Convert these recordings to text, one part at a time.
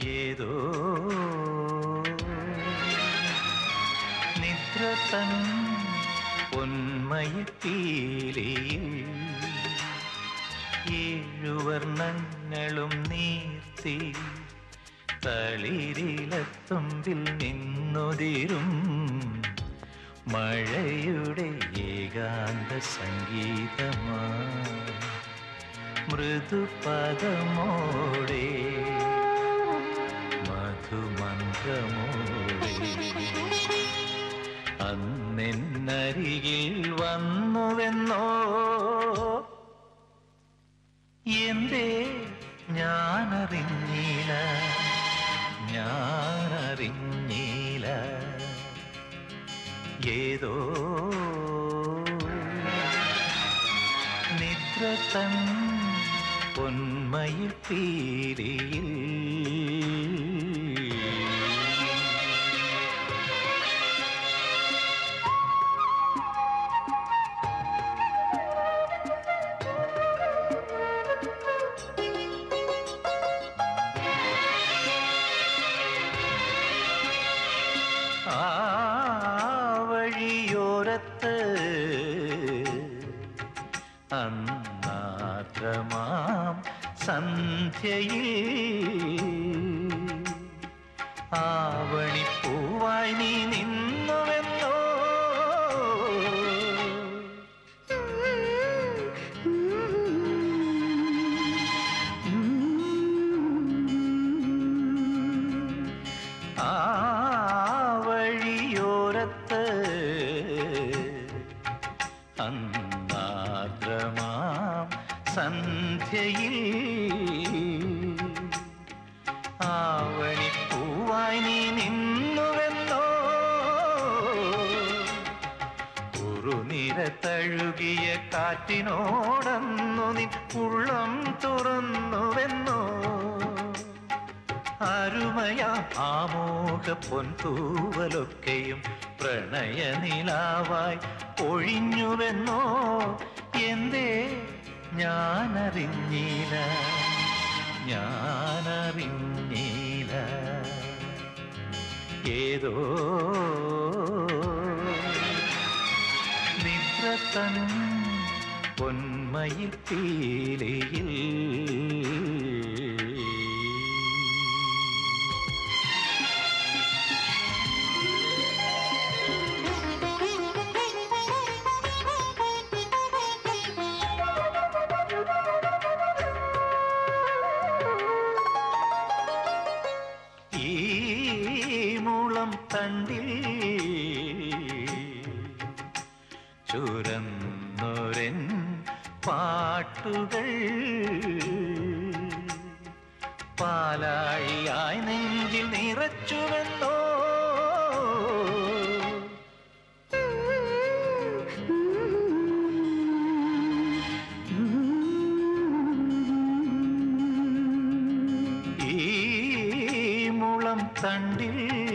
ഏതോ നിദ്ര തൻ പൊന്മയത്തീലയിൽ ഏഴുവർണ്ണങ്ങളും നീർത്തി തളിരിലത്തുമ്പിൽ നിന്നുതിരും മഴയുടെ ഏകാന്ത സംഗീതമായി മൃദുപദമോടെ മധുമന്ത്രമോടെ അന്നെന്നരികിൽ വന്നുവെന്നോ എന്തേ ഞാനറിഞ്ഞില്ല ഞാനറിഞ്ഞില്ല ഏതോ നിദ്ര തൻ പൊന്മയിൽ പീരിയിൽ ആ വഴിയോരത്ത് അന്നാദ്രമാം സന്ധ്യയിൽ ആവണിപ്പൂവായി നീ നിന്നുവെന്നോ ആ വഴിയോരത്ത് അന്നാദ്രമാം സന്ധ്യയിൽ ആവണിപ്പൂവായി നീ നിന്നുവെന്നോ കുറുനിര തഴുകിയ കാറ്റിനോടന്നു നിൻ ഉള്ളം തുറന്നുവെന്നോ അരുമയാ ആമോഹ പൊൻതൂവലൊക്കെയും പ്രണയനിലാവായി ഒഴിഞ്ഞുവെന്നോ എന്തേ ഞാനറിഞ്ഞില്ല ഞാനറിഞ്ഞില്ല ഏതോ നിദ്ര തൻ പൊന്മയിൽ പീലിയിൽ ഈ മുളം തണ്ടിൽ ചുരന്നൊരൻ പാട്ടുകൾ പാലാഴിയായി നെഞ്ചിൽ നിറച്ചുവെന്നോ ഈ മുളം തണ്ടിൽ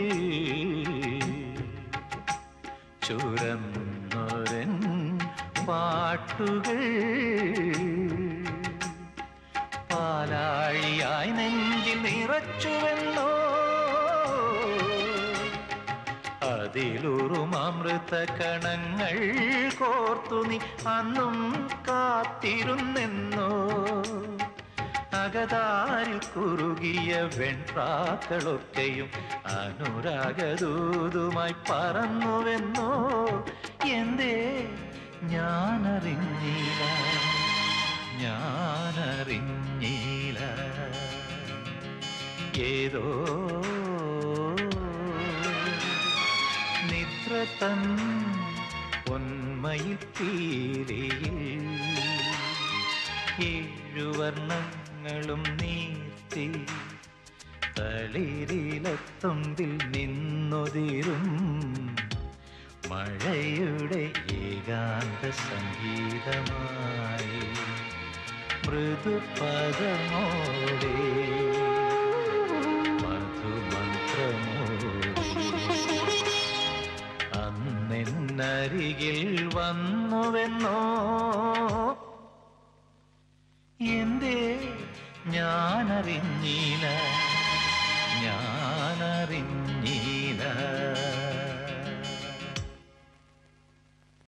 ചുരന്നൊരൻ പാട്ടുകൾ പാലാഴിയായി നെഞ്ചിൽ നിറച്ചുവെന്നോ അതിലുറും അമൃത കണങ്ങൾ കോർത്തു നീ അന്നും കാത്തിരുന്നെന്നോ അകതാരിൽ കുറുകിയ വെൺപ്രാക്കളൊക്കെയും അനുരാഗദൂതുമായി പറന്നുവെന്നോ എന്തേ ഞാനറിഞ്ഞില്ല ഞാനറിഞ്ഞില്ല ഏതോ നിദ്ര തൻ പൊന്മയിൽ പീലിയിൽ ഏഴുവർണ്ണങ്ങളും നീർത്തി തളിരിലത്തുമ്പിൽ നിന്നൊതിരും മഴയുടെ ഏകാന്ത സംഗീതമായി മൃദുപദമോടെ മധുമന്ത്രമോടെ അന്നെന്നരികിൽ വന്നുവെന്നോ എന്തേ ഞാനറിഞ്ഞില്ല